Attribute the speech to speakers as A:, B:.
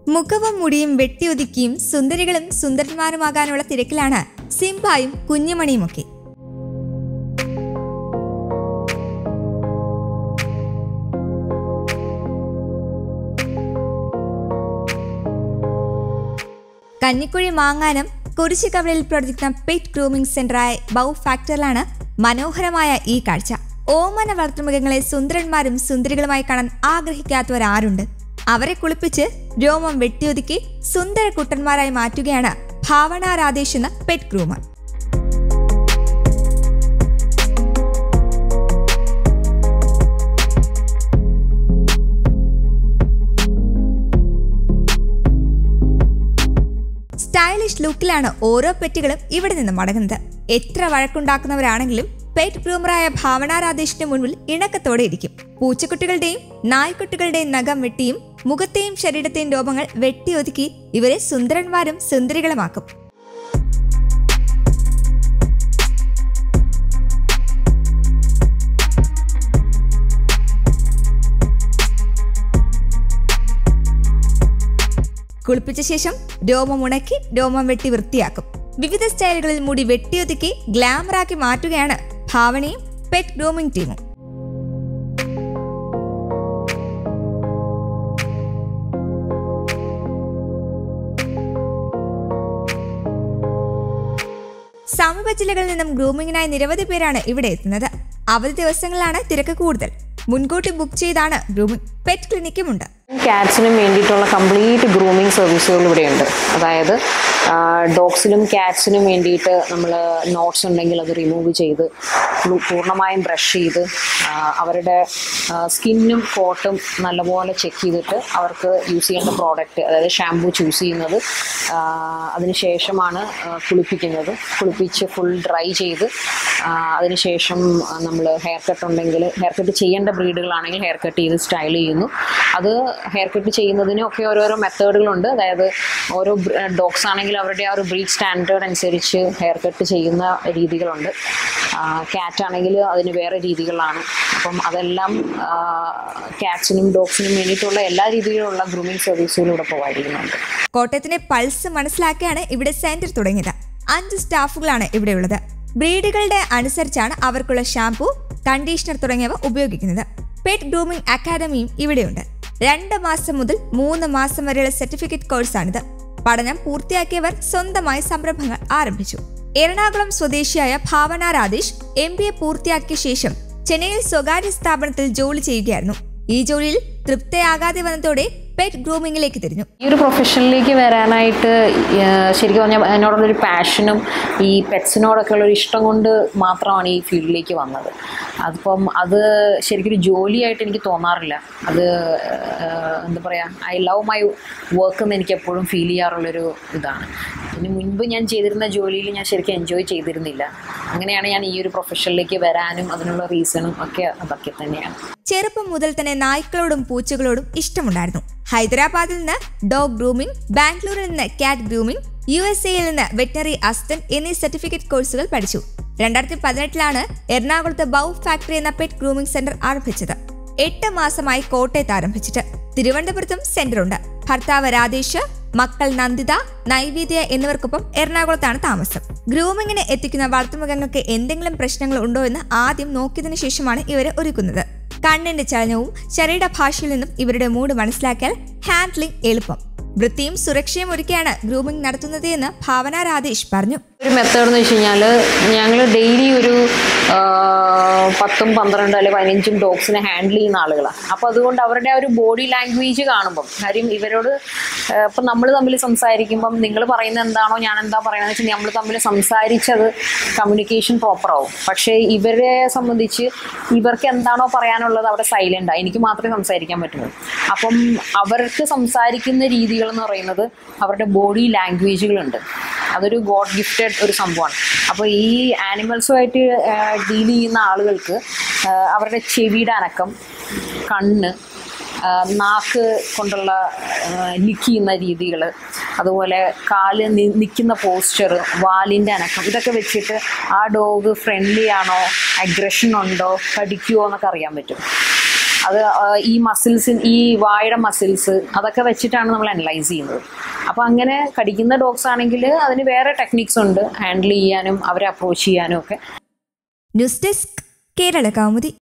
A: മുഖവും മുടിയും വെട്ടിയൊതുക്കിയും സുന്ദരികളും സുന്ദരന്മാരുമാകാനുള്ള തിരക്കിലാണ് സിംബായും കുഞ്ഞുമണിയുമൊക്കെ കഞ്ഞിക്കുഴി മാങ്ങാനം കുരിശുകവലിൽ പ്രവർത്തിക്കുന്ന പെറ്റ് ഗ്രൂമിംഗ് സെന്ററായ ബൗ ഫാക്ടറിലാണ് മനോഹരമായ ഈ കാഴ്ച ഓമന വളർത്തുമൃഗങ്ങളെ സുന്ദരന്മാരും സുന്ദരികളുമായി കാണാൻ ആഗ്രഹിക്കാത്തവരാരുണ്ട് അവരെ കുളിപ്പിച്ച് രോമം വെട്ടിയൊതുക്കി സുന്ദര കുട്ടന്മാരായി മാറ്റുകയാണ് ഭാവന രാധേഷ് എന്ന പെറ്റ് ഗ്രൂമർ സ്റ്റൈലിഷ് ലുക്കിലാണ് ഓരോ പെറ്റുകളും ഇവിടെ നിന്ന് മടങ്ങുന്നത് എത്ര വഴക്കുണ്ടാക്കുന്നവരാണെങ്കിലും പെറ്റ് ഗ്രൂമറായ ഭാവന രാധേഷിന്റെ മുൻപിൽ ഇണക്കത്തോടെ ഇരിക്കും പൂച്ചക്കുട്ടികളുടെയും നായ്ക്കുട്ടികളുടെയും നഖം വെട്ടിയും മുഖത്തെയും ശരീരത്തെയും രോമങ്ങൾ വെട്ടിയൊതുക്കി ഇവരെ സുന്ദരന്മാരും സുന്ദരികളുമാക്കും കുളിപ്പിച്ച ശേഷം രോമം ഉണക്കി രോമം വെട്ടി വൃത്തിയാക്കും വിവിധ സ്റ്റൈലുകളിൽ മുടി വെട്ടിയൊതുക്കി ഗ്ലാമറാക്കി മാറ്റുകയാണ് ഭാവനയും പെറ്റ് ഗ്രൂമിംഗ് ടീമും സമീപ ജില്ലകളിൽ നിന്നും ഗ്രൂമിങ്ങിനായി നിരവധി പേരാണ് ഇവിടെ എത്തുന്നത് അവധി ദിവസങ്ങളിലാണ് തിരക്ക് കൂടുതൽ മുൻകൂട്ടി ബുക്ക് ചെയ്താണ് ഗ്രൂമിംഗ് പെറ്റ് ക്ലിനിക്കുമുണ്ട്
B: കാറ്റ്സിനും വേണ്ടിയിട്ടുള്ള കംപ്ലീറ്റ് ഗ്രൂമിങ് സർവീസുകൾ ഇവിടെയുണ്ട് അതായത് ഡോഗ്സിനും കാറ്റ്സിനും വേണ്ടിയിട്ട് നമ്മൾ നോട്ട്സ് ഉണ്ടെങ്കിൽ അത് റിമൂവ് ചെയ്ത് ഫുൾ- പൂർണ്ണമായും ബ്രഷ് ചെയ്ത് ആ, അവരുടെ സ്കിന്നും കോട്ടും നല്ലപോലെ ചെക്ക് ചെയ്തിട്ട് അവർക്ക് യൂസ് ചെയ്യേണ്ട പ്രോഡക്റ്റ് അതായത് ഷാംപൂ ചൂസ് ചെയ്യുന്നത് ആ, അതിനുശേഷമാണ് ആ, കുളിപ്പിക്കുന്നത് കുളിപ്പിച്ച് ഫുൾ ഡ്രൈ ചെയ്ത് ആ, അതിനുശേഷം നമ്മൾ ഹെയർ കട്ട് ഉണ്ടെങ്കിൽ ഹെയർ കട്ട് ചെയ്യേണ്ട ബ്രീഡുകളാണെങ്കിൽ ഹെയർ കട്ട് ചെയ്ത് സ്റ്റൈൽ ചെയ്യുന്നു അത് ഹെയർ കട്ട് ചെയ്യുന്നതിനൊക്കെ ഓരോരോ മെത്തേഡുകളുണ്ട് അതായത് ഓരോ ഡോഗ്സ് ആണെങ്കിൽ അവരുടെ ആ ഒരു ബ്രീഡ് സ്റ്റാൻഡേർഡ് അനുസരിച്ച് ഹെയർ കട്ട് ചെയ്യുന്ന രീതികളുണ്ട് ക്യാറ്റ് ആണെങ്കിൽ അതിന് വേറെ രീതികളാണ് അപ്പം അതെല്ലാം ക്യാറ്റ്സിനും ഡോഗ്സിനും വേണ്ടിയിട്ടുള്ള എല്ലാ രീതിയിലുള്ള ഗ്രൂമിങ് സർവീസുകളും ഇവിടെ പ്രൊവൈഡ് ചെയ്യുന്നുണ്ട്
A: കോട്ടയത്തിന്റെ പൾസ് മനസ്സിലാക്കിയാണ് ഇവിടെ സെന്റർ തുടങ്ങിയത് അഞ്ച് സ്റ്റാഫുകളാണ് ഇവിടെയുള്ളത് ബ്രീഡുകളുടെ അനുസരിച്ചാണ് അവർക്കുള്ള ഷാംപൂ കണ്ടീഷണർ തുടങ്ങിയവ ഉപയോഗിക്കുന്നത് പെറ്റ് ഗ്രൂമിംഗ് അക്കാദമിയും ഇവിടെയുണ്ട് രണ്ട് മാസം മുതൽ മൂന്ന് മാസം വരെയുള്ള സർട്ടിഫിക്കറ്റ് കോഴ്സാണിത് പഠനം പൂർത്തിയാക്കിയവർ സ്വന്തമായി സംരംഭങ്ങൾ ആരംഭിച്ചു എറണാകുളം സ്വദേശിയായ Bhavana Radhesh M B A പൂർത്തിയാക്കിയ ശേഷം ചെന്നൈയിൽ സ്വകാര്യ സ്ഥാപനത്തിൽ ജോലി ചെയ്യുകയായിരുന്നു ഈ ജോലിയിൽ തൃപ്തയാകാതെ വന്നതോടെ പെറ്റ് ഗ്രൂമിംഗിലേക്ക് തിരിഞ്ഞു
B: ഈ ഒരു പ്രൊഫഷനിലേക്ക് വരാനായിട്ട് ഏഹ് ശരിക്കും പറഞ്ഞാൽ അതിനോടുള്ളൊരു പാഷനും ഈ പെറ്റ്സിനോടൊക്കെ ഉള്ളൊരു ഇഷ്ടം കൊണ്ട് മാത്രമാണ് ഈ ഫീൽഡിലേക്ക് വന്നത് അതിപ്പം അത് ശരിക്കും ഒരു ജോലിയായിട്ട് എനിക്ക് തോന്നാറില്ല അത് ഏഹ് എന്താ പറയുക ഐ ലവ് മൈ വർക്ക് എന്ന് എനിക്ക് എപ്പോഴും ഫീൽ ചെയ്യാറുള്ളൊരു ഇതാണ് ഇതിന് മുൻപ് ഞാൻ ചെയ്തിരുന്ന ജോലിയിൽ ഞാൻ ശരിക്കും എൻജോയ് ചെയ്തിരുന്നില്ല അങ്ങനെയാണ് ഞാൻ ഈ ഒരു പ്രൊഫഷനിലേക്ക് വരാനും അതിനുള്ള റീസണും ഒക്കെ അതൊക്കെ തന്നെയാണ്
A: ചെറുപ്പം മുതൽ തന്നെ നായ്ക്കളോടും പൂച്ചകളോടും ഇഷ്ടമുണ്ടായിരുന്നു ഹൈദരാബാദിൽ നിന്ന് ഡോഗ് ഗ്രൂമിംഗ് ബാംഗ്ലൂരിൽ നിന്ന് കാറ്റ് ഗ്രൂമിംഗ് യു എസ് എയിൽ നിന്ന് വെറ്റനറി അസിസ്റ്റന്റ് എന്നീ സർട്ടിഫിക്കറ്റ് കോഴ്സുകൾ പഠിച്ചു രണ്ടായിരത്തി പതിനെട്ടിലാണ് എറണാകുളത്ത് ബൗ ഫാക്ടറി എന്ന പെറ്റ് ഗ്രൂമിംഗ് സെന്റർ ആരംഭിച്ചത് എട്ട് മാസമായി കോട്ടയത്ത് ആരംഭിച്ചിട്ട് തിരുവനന്തപുരത്തും സെന്ററുണ്ട് ഭർത്താവ് രാധേഷ് മക്കൾ നന്ദിത നൈവേദ്യ എന്നിവർക്കൊപ്പം എറണാകുളത്താണ് താമസം ഗ്രൂമിങ്ങിന് എത്തിക്കുന്ന വളർത്തുമൃഗങ്ങൾക്ക് എന്തെങ്കിലും പ്രശ്നങ്ങൾ ഉണ്ടോ എന്ന് ആദ്യം നോക്കിയതിനു ശേഷമാണ് ഇവരെ ഒരുക്കുന്നത് കണ്ണിന്റെ ചലനവും ശരീരഭാഷയിൽ നിന്നും ഇവരുടെ മൂഡ് മനസ്സിലാക്കിയാൽ ഹാൻഡ്ലിംഗ് എളുപ്പം വൃത്തിയും സുരക്ഷയും ഒരുക്കിയാണ് ഗ്രൂമിംഗ് നടത്തുന്നത് എന്ന് ഭാവന രാധേഷ് പറഞ്ഞു
B: ഒരു മെത്തേഡ് എന്ന് വെച്ച് കഴിഞ്ഞാൽ ഞങ്ങൾ ഡെയിലി ഒരു ആ, പത്തും പന്ത്രണ്ട് അല്ലെങ്കിൽ പതിനഞ്ചും ഡോഗ്സിനെ ഹാൻഡിൽ ചെയ്യുന്ന ആളുകളാണ് അപ്പോൾ അതുകൊണ്ട് അവരുടെ ആ ഒരു ബോഡി ലാംഗ്വേജ് കാണുമ്പം കാര്യം ഇവരോട് ഇപ്പം നമ്മൾ തമ്മിൽ സംസാരിക്കുമ്പം നിങ്ങൾ പറയുന്നത് എന്താണോ ഞാൻ എന്താ പറയുന്നത് വെച്ചാൽ നമ്മൾ തമ്മിൽ സംസാരിച്ചത് കമ്മ്യൂണിക്കേഷൻ പ്രോപ്പർ ആവും പക്ഷേ ഇവരെ സംബന്ധിച്ച് ഇവർക്ക് എന്താണോ പറയാനുള്ളത് അവിടെ സൈലൻ്റാണ് എനിക്ക് മാത്രമേ സംസാരിക്കാൻ പറ്റുള്ളൂ അപ്പം അവർക്ക് സംസാരിക്കുന്ന രീതികൾ എന്ന് പറയുന്നത് അവരുടെ ബോഡി ലാംഗ്വേജുകളുണ്ട് അതൊരു ഗോഡ് ഗിഫ്റ്റഡ് ഒരു സംഭവമാണ് അപ്പോൾ ഈ ആനിമൽസുമായിട്ട് ഡീൽ ചെയ്യുന്ന ആളുകൾക്ക് ആ, അവരുടെ ചെവിയുടെ അനക്കം കണ്ണ് ആ, നാക്ക് കൊണ്ടുള്ള ലിക്ക് ചെയ്യുന്ന രീതികൾ അതുപോലെ കാല് നിൽക്കുന്ന പോസ്ചർ വാലിൻ്റെ അനക്കം ഇതൊക്കെ വെച്ചിട്ട് ആ ഡോഗ് ഫ്രണ്ട്ലി ആണോ അഗ്രഷൻ ഉണ്ടോ കടിക്കുമോ എന്നൊക്കെ അറിയാൻ പറ്റും അത് ആ, ഈ മസിൽസ് ഈ വായുടെ മസിൽസ് അതൊക്കെ വെച്ചിട്ടാണ് നമ്മൾ അനലൈസ് ചെയ്യുന്നത് അപ്പോൾ അങ്ങനെ കടിക്കുന്ന ഡോഗ്സ് ആണെങ്കിൽ അതിന് വേറെ ടെക്നിക്സ് ഉണ്ട് ഹാൻഡിൽ ചെയ്യാനും അവരെ അപ്രോച്ച് ചെയ്യാനും ഒക്കെ
A: ന്യൂസ് ഡെസ്ക് കേരള കൗമുദി